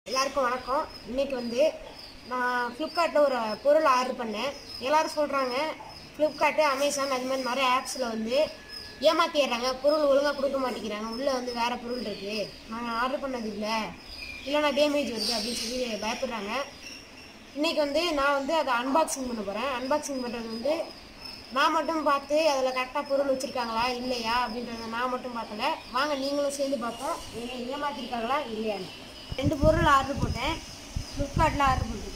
எல்லாருக்கும் வணக்கம் இன்னைக்கு வந்து நான் ஃப்ளிப்கார்ட்டில் ஒரு பொருள் ஆர்டர் பண்ணேன் எல்லாரும் சொல்கிறாங்க ஃப்ளிப்கார்ட்டு அமேசான் அது மாதிரி நிறைய ஆப்ஸில் வந்து ஏமாத்திடுறாங்க பொருள் ஒழுங்காக கொடுக்க மாட்டேங்கிறாங்க உள்ளே வந்து வேறு பொருள் இருக்குது நாங்கள் ஆர்டர் பண்ணது இல்லை இல்லைனா டேமேஜ் வருது அப்படின்னு சொல்லி பயப்படுறாங்க இன்னைக்கு வந்து நான் வந்து அதை அன்பாக்சிங் பண்ண போகிறேன் அன்பாக்சிங் பண்ணுறது வந்து நான் மட்டும் பார்த்து அதில் கரெக்டாக பொருள் வச்சுருக்காங்களா இல்லையா அப்படின்றத நான் மட்டும் பார்க்கல வாங்க நீங்களும் சேர்ந்து பார்ப்போம் ஏ- ஏமாத்திருக்காங்களா இல்லையான்னு ரெண்டு பொருள் ஆர்டர் போட்டேன் ஃப்ளிப்கார்ட்டில் ஆர்டர் போட்டிருக்கேன்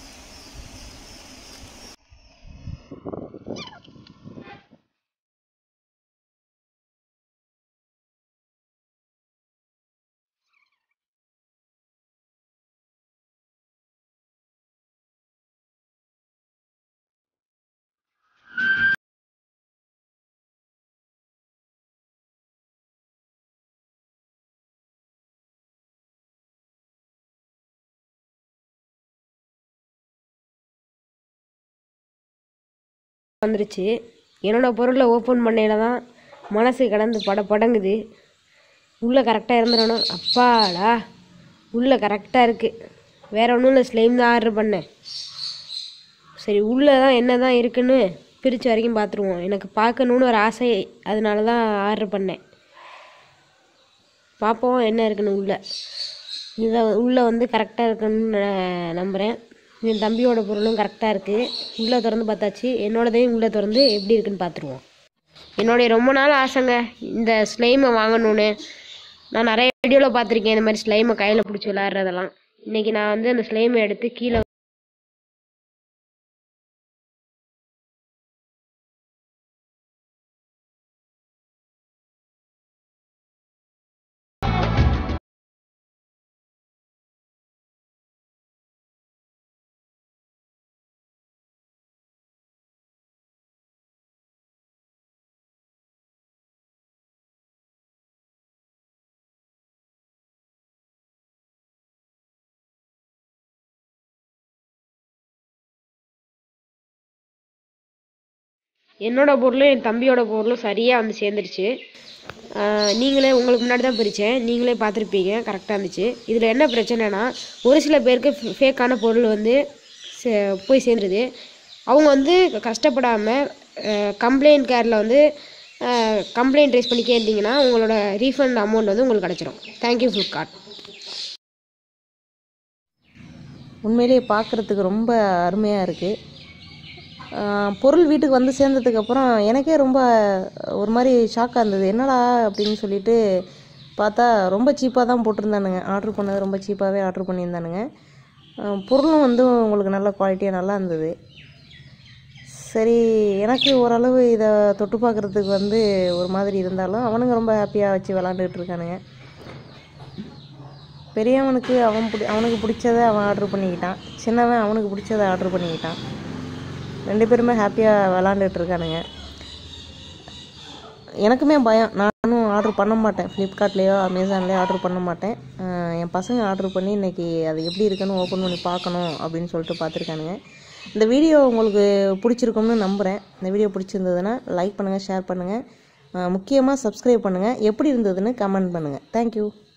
வந்துருச்சு என்னோட பொருளை ஓப்பன் பண்ணையில தான் மனசு கடந்து பட படங்குது உள்ளே கரெக்டாக இருந்துடணும் அப்பாடா உள்ளே கரெக்டாக இருக்குது வேற ஒன்றும் இல்லை ஸ்லைம் தான் ஆர்டர் பண்ணேன் சரி உள்ளே தான் என்ன தான் இருக்குன்னு பிரித்து வரைக்கும் பார்த்துருவோம் எனக்கு பார்க்கணுன்னு ஒரு ஆசை அதனால தான் ஆர்டர் பண்ணேன் பார்ப்போம் என்ன இருக்குன்னு உள்ளே இதை உள்ளே வந்து கரெக்டாக இருக்குன்னு நான் நம்புகிறேன் என் தம்பியோட பொருளும் கரெக்டாக இருக்குது உள்ளே திறந்து பார்த்தாச்சு என்னோடதையும் உள்ளே திறந்து எப்படி இருக்குன்னு பார்த்துருவோம் என்னுடைய ரொம்ப நாள் ஆசைங்க இந்த ஸ்லைமை வாங்கணும்னு நான் நிறைய வீடியோவில் பார்த்துருக்கேன் இந்த மாதிரி ஸ்லைமை கையில் பிடிச்சி விளாட்றதெல்லாம் இன்றைக்கி நான் வந்து அந்த ஸ்லைமை எடுத்து கீழே என்னோட பொருளும் என் தம்பியோட பொருளும் சரியாக வந்து சேர்ந்துருச்சு ஆஹ் நீங்களே உங்களுக்கு முன்னாடி தான் பிரித்தேன் நீங்களே பார்த்துருப்பீங்க கரெக்டாக இருந்துச்சு இதில் என்ன பிரச்சனைனா ஒரு சில பேருக்கு ஃபேக்கான பொருள் வந்து சே- போய் சேர்ந்துருது அவங்க வந்து கஷ்டப்படாமல் கம்ப்ளைண்ட் கேரில் வந்து கம்ப்ளைண்ட் ரைஸ் பண்ணிக்கே இருந்தீங்கன்னா உங்களோட ரீஃபண்ட் அமௌண்ட் வந்து உங்களுக்கு கிடச்சிரும் தேங்க்யூ ஃப்ளிப்கார்ட் உண்மையிலேயே பார்க்குறதுக்கு ரொம்ப அருமையாக இருக்குது பொருள் வீட்டுக்கு வந்து சேர்ந்ததுக்கப்புறம் எனக்கே ரொம்ப ஒரு மாதிரி ஷாக்காக இருந்தது என்னடா அப்படின்னு சொல்லிட்டு பார்த்தா ரொம்ப சீப்பாக தான் போட்டிருந்தானுங்க ஆர்டர் பண்ணது ரொம்ப சீப்பாகவே ஆர்டர் பண்ணியிருந்தானுங்க ஆஹ் பொருளும் வந்து உங்களுக்கு நல்ல குவாலிட்டியாக நல்லா இருந்தது சரி எனக்கு ஓரளவு இதை தொட்டு பார்க்குறதுக்கு வந்து ஒரு மாதிரி இருந்தாலும் அவனுங்க ரொம்ப ஹாப்பியாக வச்சு விளாண்டுட்டு இருக்கானுங்க பெரியவனுக்கு அவன் பிடி அவனுக்கு பிடிச்சதை அவன் ஆர்டர் பண்ணிக்கிட்டான் சின்னவன் அவனுக்கு பிடிச்சதை ஆர்டர் பண்ணிக்கிட்டான் ரெண்டு பேருமே ஹாப்பியாக விளாண்டுட்டு இருக்கானுங்க எனக்குமே பயம் நானும் ஆர்டர் பண்ண மாட்டேன் ஃப்ளிப்கார்ட்லேயோ அமேசான்லேயோ ஆர்டர் பண்ண மாட்டேன் ஆஹ் என் பசங்க ஆர்டர் பண்ணி இன்னைக்கு அது எப்படி இருக்குன்னு ஓப்பன் பண்ணி பார்க்கணும் அப்படின்னு சொல்லிட்டு பார்த்துருக்கானுங்க இந்த வீடியோ உங்களுக்கு பிடிச்சிருக்கும்னு நம்புகிறேன் இந்த வீடியோ பிடிச்சிருந்ததுன்னா லைக் பண்ணுங்கள் ஷேர் பண்ணுங்கள் முக்கியமாக சப்ஸ்கிரைப் பண்ணுங்கள் எப்படி இருந்ததுன்னு கமெண்ட் பண்ணுங்கள் தேங்க்யூ